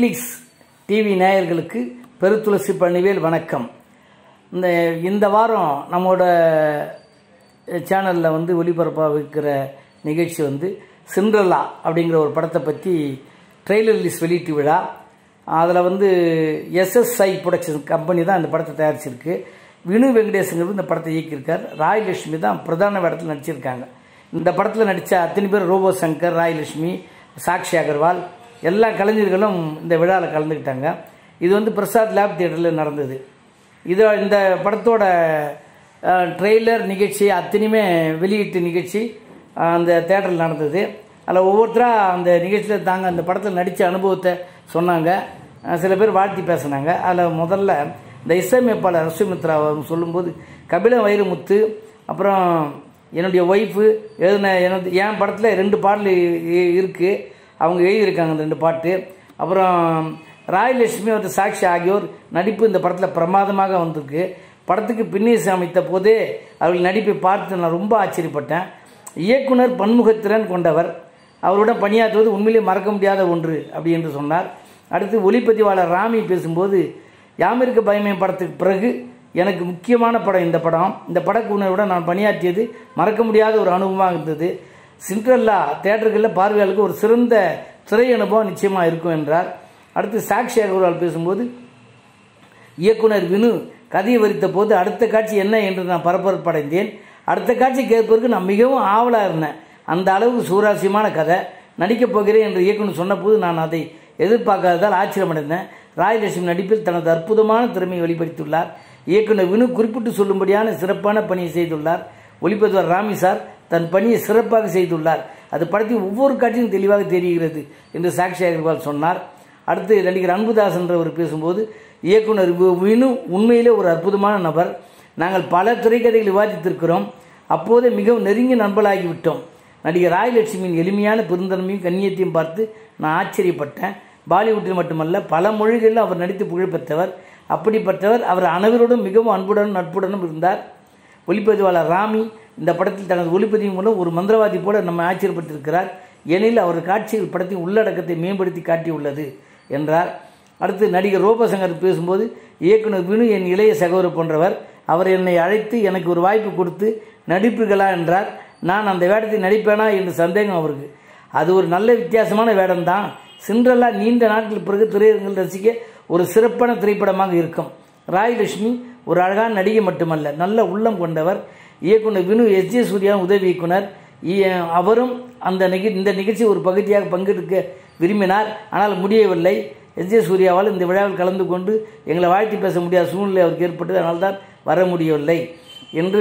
Netflix TV நேயர்களுக்கு பெருத்துளசி பணிவேல் வணக்கம் இந்த இந்த வாரம் நம்மளோட சேனலில் வந்து ஒளிபரப்பாக வைக்கிற நிகழ்ச்சி வந்து சிண்ட்ரலா அப்படிங்கிற ஒரு படத்தை பற்றி ட்ரெய்லர் ரிலீஸ் வெளியீட்டு விழா அதில் வந்து எஸ்எஸ்ஐ ப்ரொடக்ஷன் கம்பெனி தான் இந்த படத்தை தயாரிச்சிருக்கு வினு வெங்கடேஷங்கிறது இந்த படத்தை இயக்கியிருக்கார் ராயலட்சுமி தான் பிரதான வேடத்தில் நடிச்சிருக்காங்க இந்த படத்தில் நடித்த அத்தனை பேர் ரோபோ சங்கர் ராயலட்சுமி சாக்ஷி அகர்வால் எல்லா கலைஞர்களும் இந்த விழாவில் கலந்துக்கிட்டாங்க இது வந்து பிரசாத் லேப் தியேட்டரில் நடந்தது இது இந்த படத்தோட ட்ரெய்லர் நிகழ்ச்சி அத்தனையுமே வெளியீட்டு நிகழ்ச்சி அஹ், அந்த தேட்டரில் நடந்தது அதில் ஒவ்வொருத்தராக அந்த நிகழ்ச்சியில் தாங்க அந்த படத்தில் நடித்த அனுபவத்தை சொன்னாங்க அஹ், சில பேர் வாழ்த்தி பேசினாங்க அதில் முதல்ல இந்த இசையமைப்பாளர் ரசுமித்ரா அவங்க சொல்லும்போது கபில வைரமுத்து அப்புறம் என்னுடைய ஒய்ஃபு எழுதின எனது என் படத்தில் ரெண்டு பாடல் இருக்குது அவங்க எழுதியிருக்காங்க அந்த ரெண்டு பாட்டு அப்புறம் ராயலட்சுமி மற்றும் சாக்ஷி ஆகியோர் நடிப்பு இந்த படத்தில் பிரமாதமாக வந்திருக்கு படத்துக்கு பின்னீஸ் அமைத்த போதே அவர்கள் நடிப்பை பார்த்து நான் ரொம்ப ஆச்சரியப்பட்டேன் இயக்குனர் பன்முகத்திறன் கொண்டவர் அவருடன் பணியாற்றுவது உண்மையிலே மறக்க முடியாத ஒன்று அப்படி என்று சொன்னார் அடுத்து ஒளிப்பதிவாளர் ராமி பேசும்போது யாமிருக்க பயமே படத்துக்கு பிறகு எனக்கு முக்கியமான படம் இந்த படம் இந்த படக்குழுவினருடன் நான் பணியாற்றியது மறக்க முடியாத ஒரு அனுபவமாக இருந்தது சிண்ட்ரல்லா தேட்டர்களில் பார்வையாளருக்கு ஒரு சிறந்த திரை அனுபவம் நிச்சயமாக இருக்கும் என்றார் அடுத்து சாக்ஷி அகர்வால் பேசும்போது இயக்குனர் வினு கதையை வரித்த போது அடுத்த காட்சி என்ன என்று நான் பரபரப்படைந்தேன் அடுத்த காட்சி கேட்பதற்கு நான் மிகவும் ஆவலாக இருந்தேன் அந்த அளவுக்கு சூராசியமான கதை நடிக்கப் போகிறேன் என்று இயக்குனர் சொன்னபோது நான் அதை எதிர்பார்க்காததால் ஆச்சரியமடைந்தேன் ராயலட்சுமி நடிப்பில் தனது அற்புதமான திறமையை வெளிப்படுத்தியுள்ளார் இயக்குனர் வினு குறிப்பிட்டு சொல்லும்படியான சிறப்பான பணியை செய்துள்ளார் ஒளிப்பதிவர் ராமி சார் தன் பணியை சிறப்பாக செய்துள்ளார் அது படத்தின் ஒவ்வொரு காட்சியும் தெளிவாக தெரிகிறது என்று சாக்ஷி அகர்வால் சொன்னார் அடுத்து நடிகர் அன்புதாஸ் என்றவர் பேசும்போது இயக்குனர் வி- வினு உண்மையிலே ஒரு அற்புதமான நபர் நாங்கள் பல திரைக்கதைகள் விவாதித்திருக்கிறோம் அப்போதே மிகவும் நெருங்கிய நண்பர்களாகிவிட்டோம் நடிகர் ராயலட்சுமியின் எளிமையான பெருந்தன்மையும் கண்ணியத்தையும் பார்த்து நான் ஆச்சரியப்பட்டேன் பாலிவுட்டில் மட்டுமல்ல பல மொழிகளில் அவர் நடித்து புகழ்பெற்றவர் அப்படிப்பட்டவர் அவர் அனைவரோடும் மிகவும் அன்புடனும் நட்புடனும் இருந்தார் ஒளிப்பதிவாளர் ராமி இந்த படத்தில் தனது ஒளிப்பதிவு மூலம் ஒரு மந்திரவாதி போல நம்மை ஆச்சரியப்பட்டிருக்கிறார் ஏனில் அவர் காட்சிகள் படத்தின் உள்ளடக்கத்தை மேம்படுத்தி காட்டியுள்ளது என்றார் அடுத்து நடிகர் ரோபசங்கர் பேசும்போது இயக்குனர் வினு என் இளைய சகோதரர் போன்றவர் அவர் என்னை அழைத்து எனக்கு ஒரு வாய்ப்பு கொடுத்து நடிப்புகளா என்றார் நான் அந்த வேடத்தை நடிப்பேனா என்று சந்தேகம் அவருக்கு அது ஒரு நல்ல வித்தியாசமான வேடம்தான் சிண்ட்ரல்லா நீண்ட நாட்கள் பிறகு திரையரங்கில் ரசிக்க ஒரு சிறப்பான திரைப்படமாக இருக்கும் ராயலட்சுமி ஒரு அழகான நடிகை மட்டுமல்ல நல்ல உள்ளம் கொண்டவர் இயக்குனர் வினு எஸ் ஜே சூர்யா உதவி இயக்குனர் இ- அவரும் அந்த நிக இந்த நிகழ்ச்சி ஒரு பகுதியாக பங்கெடுக்க விரும்பினார் ஆனால் முடியவில்லை எஸ் ஜே சூர்யாவால் இந்த விழாவில் கலந்து கொண்டு எங்களை வாழ்த்தி பேச முடியாத சூழ்நிலை அவருக்கு ஏற்பட்டது அதனால்தான் வர முடியவில்லை என்று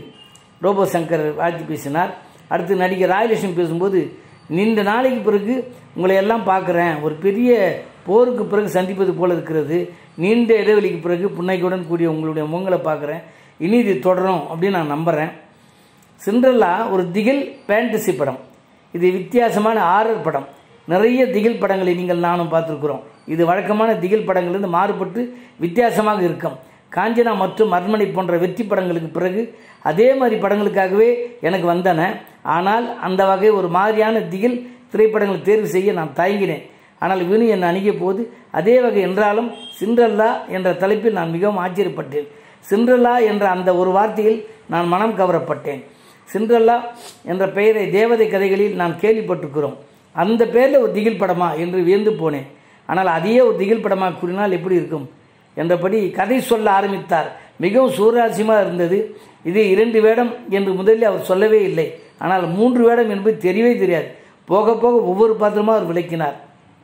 ரோபோ சங்கர் வாழ்த்தி பேசினார் அடுத்து நடிகர் ராயலட்சுமி பேசும்போது நீண்ட நாளைக்கு பிறகு உங்களை எல்லாம் பார்க்குறேன் ஒரு பெரிய போருக்கு பிறகு சந்திப்பது போல இருக்கிறது நீண்ட இடைவெளிக்கு பிறகு புன்னகையுடன் கூடிய உங்களுடைய முகங்களை பார்க்குறேன் இனி இது தொடரும் அப்படின்னு நான் நம்புகிறேன் சிண்ட்ரல்லா ஒரு திகில் ஃபேண்டசி படம் இது வித்தியாசமான ஆரர் படம் நிறைய திகில் படங்களை நீங்கள் நானும் பார்த்துருக்குறோம் இது வழக்கமான திகில் படங்களிலிருந்து மாறுபட்டு வித்தியாசமாக இருக்கும் காஞ்சனா மற்றும் மர்மணி போன்ற வெற்றி படங்களுக்கு பிறகு அதே மாதிரி படங்களுக்காகவே எனக்கு வந்தன ஆனால் அந்த வகை ஒரு மாதிரியான திகில் திரைப்படங்களை தேர்வு செய்ய நான் தயங்கினேன் ஆனால் வினு என்னை அணுகிய போது அதே வகை என்றாலும் சிண்ட்ரல்லா என்ற தலைப்பில் நான் மிகவும் ஆச்சரியப்பட்டேன் சிண்ட்ரல்லா என்ற அந்த ஒரு வார்த்தையில் நான் மனம் கவரப்பட்டேன் சிண்ட்ரல்லா என்ற பெயரை தேவதை கதைகளில் நான் கேள்விப்பட்டிருக்கிறோம் அந்த பெயரில் ஒரு திகில் படமா என்று வியந்து போனேன் ஆனால் அதையே ஒரு திகில் படமாக கூறினால் எப்படி இருக்கும் என்றபடி கதை சொல்ல ஆரம்பித்தார் மிகவும் சூராசியமாக இருந்தது இது இரண்டு வேடம் என்று முதலில் அவர் சொல்லவே இல்லை ஆனால் மூன்று வேடம் என்பது தெரியவே தெரியாது போக போக ஒவ்வொரு பாத்திரமாக அவர் விளக்கினார்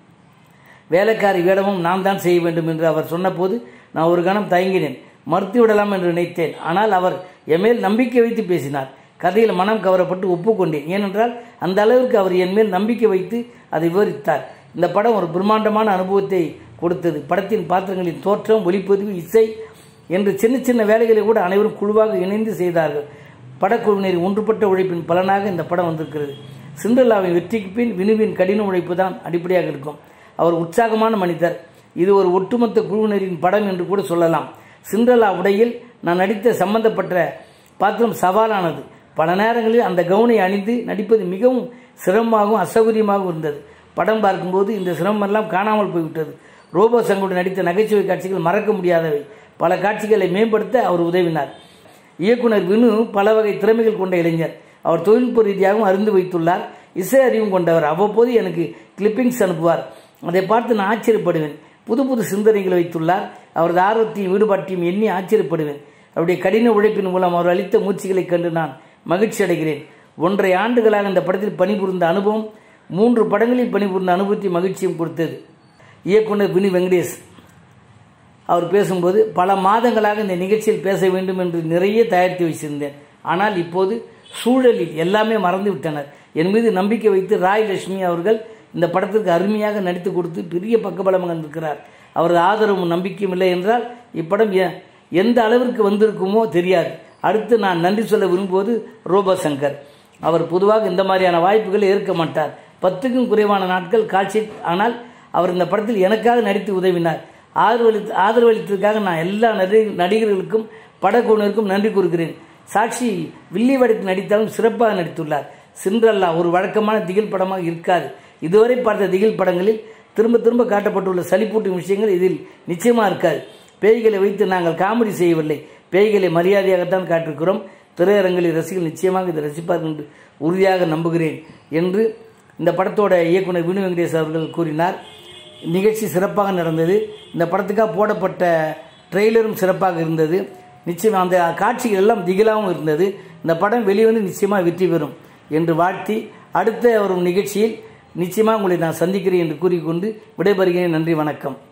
வேலைக்காரி வேடமும் நான் தான் செய்ய வேண்டும் என்று அவர் சொன்னபோது நான் ஒரு கணம் தயங்கினேன் மறுத்து விடலாம் என்று நினைத்தேன் ஆனால் அவர் என் மேல் நம்பிக்கை வைத்து பேசினார் கதையில் மனம் கவரப்பட்டு ஒப்புக்கொண்டேன் ஏனென்றால் அந்த அளவிற்கு அவர் என் மேல் நம்பிக்கை வைத்து அதை விவரித்தார் இந்த படம் ஒரு பிரம்மாண்டமான அனுபவத்தை கொடுத்தது படத்தின் பாத்திரங்களின் தோற்றம் ஒளிப்பதிவு இசை என்று சின்ன சின்ன வேலைகளை கூட அனைவரும் குழுவாக இணைந்து செய்தார்கள் படக்குழுவினரின் ஒன்றுபட்ட உழைப்பின் பலனாக இந்த படம் வந்திருக்கிறது சிண்ட்ரல்லாவின் வெற்றிக்கு பின் வினுவின் கடின உழைப்பு தான் அடிப்படையாக இருக்கும் அவர் உற்சாகமான மனிதர் இது ஒரு ஒட்டுமொத்த குழுவினரின் படம் என்று கூட சொல்லலாம் சிண்ட்ரல்லா உடையில் நான் நடித்த சம்பந்தப்பட்ட பாத்திரம் சவாலானது பல நேரங்களில் அந்த கவுனை அணிந்து நடிப்பது மிகவும் சிரமமாகவும் அசௌகரியமாகவும் இருந்தது படம் பார்க்கும்போது இந்த சிரமம் எல்லாம் காணாமல் போய்விட்டது ரோபோ சங்குடன் நடித்த நகைச்சுவை காட்சிகள் மறக்க முடியாதவை பல காட்சிகளை மேம்படுத்த அவர் உதவினார் இயக்குனர் வினு பல வகை திறமைகள் கொண்ட இளைஞர் அவர் தொழில்நுட்ப ரீதியாகவும் அறிந்து வைத்துள்ளார் இசை அறிவும் கொண்டவர் அவ்வப்போது எனக்கு கிளிப்பிங்ஸ் அனுப்புவார் அதை பார்த்து நான் ஆச்சரியப்படுவேன் புது புது சிந்தனைகளை வைத்துள்ளார் அவரது ஆர்வத்தையும் ஈடுபாட்டையும் எண்ணி ஆச்சரியப்படுவேன் அவருடைய கடின உழைப்பின் மூலம் அவர் அளித்த முயற்சிகளைக் கண்டு நான் மகிழ்ச்சி அடைகிறேன் ஒன்றரை ஆண்டுகளாக இந்த படத்தில் பணிபுரிந்த அனுபவம் மூன்று படங்களில் பணிபுரிந்த அனுபவத்தையும் மகிழ்ச்சியும் கொடுத்தது இயக்குனர் வினு வெங்கடேஷ் அவர் பேசும்போது பல மாதங்களாக இந்த நிகழ்ச்சியில் பேச வேண்டும் என்று நிறைய தயாரித்து வைத்திருந்தேன் ஆனால் இப்போது சூழலில் எல்லாமே மறந்து விட்டனர் என் மீது நம்பிக்கை வைத்து ராய் லட்சுமி அவர்கள் இந்த படத்திற்கு அருமையாக நடித்து கொடுத்து பெரிய பக்கபலமாக இருக்கிறார் அவரது ஆதரவும் நம்பிக்கையும் இல்லை என்றால் இப்படம் எ- எந்த அளவிற்கு வந்திருக்குமோ தெரியாது அடுத்து நான் நன்றி சொல்ல விரும்புவது ரோபோ சங்கர் அவர் பொதுவாக இந்த மாதிரியான வாய்ப்புகளை ஏற்க மாட்டார் பத்துக்கும் குறைவான நாட்கள் காட்சி ஆனால் அவர் இந்த படத்தில் எனக்காக நடித்து உதவினார் ஆதரவளி ஆதரவளித்ததற்காக நான் எல்லா நடி- நடிகர்களுக்கும் படக்குழுவினருக்கும் நன்றி கூறுகிறேன் சாட்சி வில்லி வடக்கு நடித்தாலும் சிறப்பாக நடித்துள்ளார் சிண்ட்ரல்லா ஒரு வழக்கமான திகில் படமாக இருக்காது இதுவரை பார்த்த திகில் படங்களில் திரும்ப திரும்ப காட்டப்பட்டுள்ள சலிப்பூட்டும் விஷயங்கள் இதில் நிச்சயமாக இருக்காது பேய்களை வைத்து நாங்கள் காமெடி செய்யவில்லை பேய்களை மரியாதையாகத்தான் காட்டிருக்கிறோம் திரையரங்கில் ரசிகர்கள் நிச்சயமாக இதை ரசிப்பார்கள் என்று உறுதியாக நம்புகிறேன் என்று இந்த படத்தோட இயக்குனர் வினு வெங்கடேஷ் அவர்கள் கூறினார் நிகழ்ச்சி சிறப்பாக நடந்தது இந்த படத்துக்காக போடப்பட்ட ட்ரெய்லரும் சிறப்பாக இருந்தது நிச்சயம் அந்த காட்சிகள் எல்லாம் திகிலாகவும் இருந்தது இந்த படம் வெளிவந்து நிச்சயமாக வெற்றி பெறும் என்று வாழ்த்தி அடுத்த வரும் நிகழ்ச்சியில் நிச்சயமாக உங்களை நான் சந்திக்கிறேன் என்று கூறிக்கொண்டு விடைபெறுகிறேன் நன்றி வணக்கம்